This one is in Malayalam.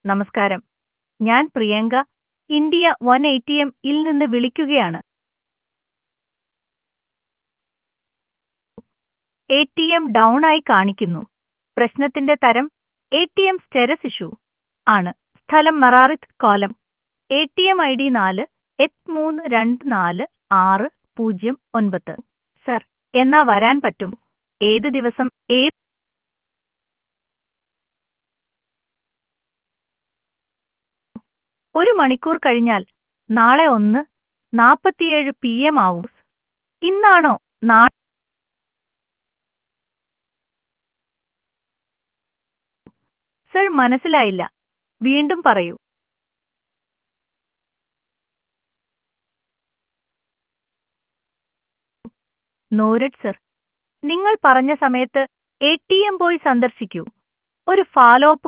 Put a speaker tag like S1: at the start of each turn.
S1: നമസ്കാരം ഞാൻ Priyanka India one eighty M ഇൽ നിന്ന് വിളിക്കുകയാണ് എ ടി എം ഡൗൺ ആയി കാണിക്കുന്നു പ്രശ്നത്തിന്റെ തരം A T M status issue ആണ് സ്ഥലം മറാറിത്ത് കോലം A T M I D നാല് എട്ട് മൂന്ന് രണ്ട് നാല് ആറ് പൂജ്യം ഒൻപത് സർ എന്നാ വരാൻ പറ്റും ഏത് ദിവസം ഏത് ഒരു മണിക്കൂർ കഴിഞ്ഞാൽ നാളെ ഒന്ന് നാൽപ്പത്തിയേഴ് പി എം ആവും ഇന്നാണോ നാ സർ മനസ്സിലായില്ല വീണ്ടും പറയൂ നോരഡ് സർ നിങ്ങൾ പറഞ്ഞ സമയത്ത് എ ടി എം പോയി സന്ദർശിക്കൂ ഒരു ഫോളോ അപ്പ്